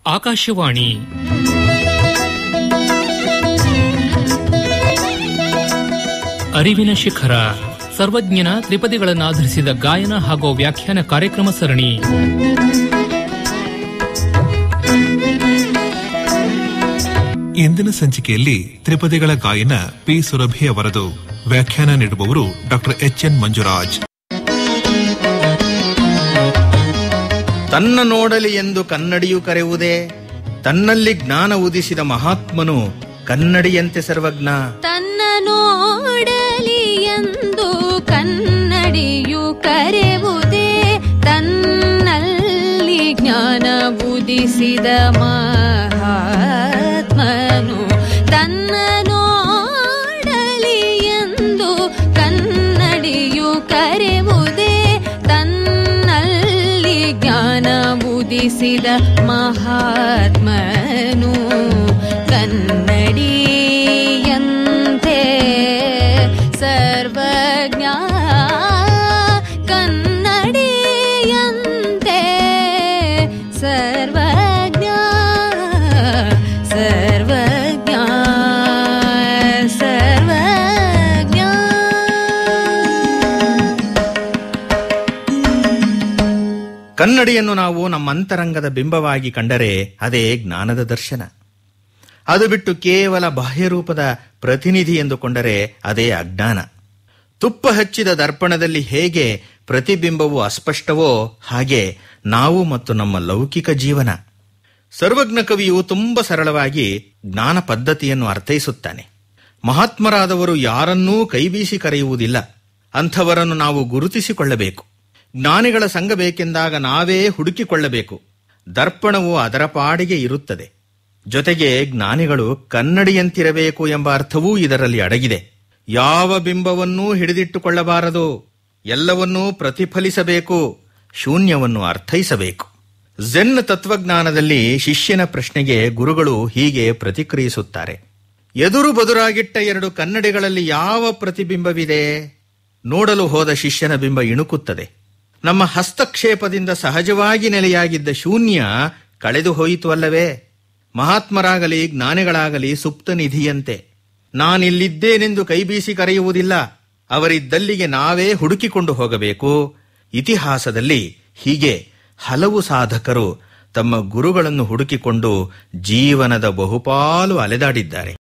ಆಕಾಶವಾಣಿ ಅರಿವಿನ ಶಿಖರ ಸರ್ವಜ್ಞನ ತ್ರಿಪದಿಗಳನ್ನಾಧರಿಸಿದ ಗಾಯನ ಹಾಗೂ ವ್ಯಾಖ್ಯಾನ ಕಾರ್ಯಕ್ರಮ ಸರಣಿ ಇಂದಿನ ಸಂಚಿಕೆಯಲ್ಲಿ ತ್ರಿಪದಿಗಳ ಗಾಯನ ಪಿ ಸುರಭಿ ಅವರದು ವ್ಯಾಖ್ಯಾನ ನೀಡುವವರು ಡಾಕ್ಟರ್ ಎಚ್ ಎನ್ ಮಂಜುರಾಜ್ ತನ್ನ ನೋಡಲಿ ಎಂದು ಕನ್ನಡಿಯು ಕರೆಯುವುದೇ ತನ್ನಲ್ಲಿ ಜ್ಞಾನ ಉದಿಸಿದ ಮಹಾತ್ಮನು ಕನ್ನಡಿಯಂತೆ ಸರ್ವಜ್ಞ ತನ್ನ ನೋಡಲಿ ಎಂದು ಕನ್ನಡಿಯು ಕರೆವುದೇ ತನ್ನಲ್ಲಿ ಜ್ಞಾನ ಬುದಿಸಿದ ಮಹಾತ್ಮನು ತನ್ನ ನೋಡಲಿ ಎಂದು ಕನ್ನಡಿಯು ಕರೆವುದೇ ತನ್ನಲ್ಲಿ ಜ್ಞಾನ ಬುದಿಸಿದ ಮಹಾತ್ಮನು ಕನ್ನಡಿಯಂತೆ ಸರ್ವಜ್ಞ ಕನ್ನಡಿಯಂತೆ ಸರ್ವಜ್ಞ ಸರ್ವಜ್ಞ ಸರ್ವಜ್ಞ ಕನ್ನಡಿಯನ್ನು ನಾವು ನಮ್ಮ ಅಂತರಂಗದ ಬಿಂಬವಾಗಿ ಕಂಡರೆ ಅದೇ ಜ್ಞಾನದ ದರ್ಶನ ಅದು ಬಿಟ್ಟು ಕೇವಲ ಬಾಹ್ಯರೂಪದ ಪ್ರತಿನಿಧಿ ಎಂದುಕೊಂಡರೆ ಅದೇ ಅಜ್ಞಾನ ತುಪ್ಪ ಹಚ್ಚಿದ ದರ್ಪಣದಲ್ಲಿ ಹೇಗೆ ಪ್ರತಿಬಿಂಬವು ಅಸ್ಪಷ್ಟವೋ ಹಾಗೆ ನಾವು ಮತ್ತು ನಮ್ಮ ಲೌಕಿಕ ಜೀವನ ಸರ್ವಜ್ಞ ಕವಿಯು ತುಂಬ ಸರಳವಾಗಿ ಜ್ಞಾನ ಪದ್ಧತಿಯನ್ನು ಅರ್ಥೈಸುತ್ತಾನೆ ಮಹಾತ್ಮರಾದವರು ಯಾರನ್ನೂ ಕೈಬೀಸಿ ಕರೆಯುವುದಿಲ್ಲ ಅಂಥವರನ್ನು ನಾವು ಗುರುತಿಸಿಕೊಳ್ಳಬೇಕು ಜ್ಞಾನಿಗಳ ಸಂಘ ಬೇಕೆಂದಾಗ ನಾವೇ ಹುಡುಕಿಕೊಳ್ಳಬೇಕು ದರ್ಪಣವು ಅದರ ಪಾಡಿಗೆ ಇರುತ್ತದೆ ಜೊತೆಗೆ ಜ್ಞಾನಿಗಳು ಕನ್ನಡಿಯಂತಿರಬೇಕು ಎಂಬ ಅರ್ಥವೂ ಇದರಲ್ಲಿ ಅಡಗಿದೆ ಯಾವ ಬಿಂಬವನ್ನೂ ಹಿಡಿದಿಟ್ಟುಕೊಳ್ಳಬಾರದು ಎಲ್ಲವನ್ನೂ ಪ್ರತಿಫಲಿಸಬೇಕು ಶೂನ್ಯವನ್ನು ಅರ್ಥೈಸಬೇಕು ಝೆನ್ ತತ್ವಜ್ಞಾನದಲ್ಲಿ ಶಿಷ್ಯನ ಪ್ರಶ್ನೆಗೆ ಗುರುಗಳು ಹೀಗೆ ಪ್ರತಿಕ್ರಿಯಿಸುತ್ತಾರೆ ಎದುರು ಬದುರಾಗಿಟ್ಟ ಎರಡು ಕನ್ನಡಿಗಳಲ್ಲಿ ಯಾವ ಪ್ರತಿಬಿಂಬವಿದೆ ನೋಡಲು ಹೋದ ಶಿಷ್ಯನ ಬಿಂಬ ಇಣುಕುತ್ತದೆ ನಮ್ಮ ಹಸ್ತಕ್ಷೇಪದಿಂದ ಸಹಜವಾಗಿ ನೆಲೆಯಾಗಿದ್ದ ಶೂನ್ಯ ಕಳೆದು ಹೋಯಿತು ಅಲ್ಲವೇ ಮಹಾತ್ಮರಾಗಲಿ ಜ್ಞಾನಿಗಳಾಗಲಿ ಸುಪ್ತ ನಿಧಿಯಂತೆ ನಾನಿಲ್ಲಿದ್ದೇನೆಂದು ಕೈಬೀಸಿ ಕರೆಯುವುದಿಲ್ಲ ಅವರಿದ್ದಲ್ಲಿಗೆ ನಾವೇ ಹುಡುಕಿಕೊಂಡು ಹೋಗಬೇಕು ಇತಿಹಾಸದಲ್ಲಿ ಹೀಗೆ ಹಲವು ಸಾಧಕರು ತಮ್ಮ ಗುರುಗಳನ್ನು ಹುಡುಕಿಕೊಂಡು ಜೀವನದ ಬಹುಪಾಲು ಅಲೆದಾಡಿದ್ದಾರೆ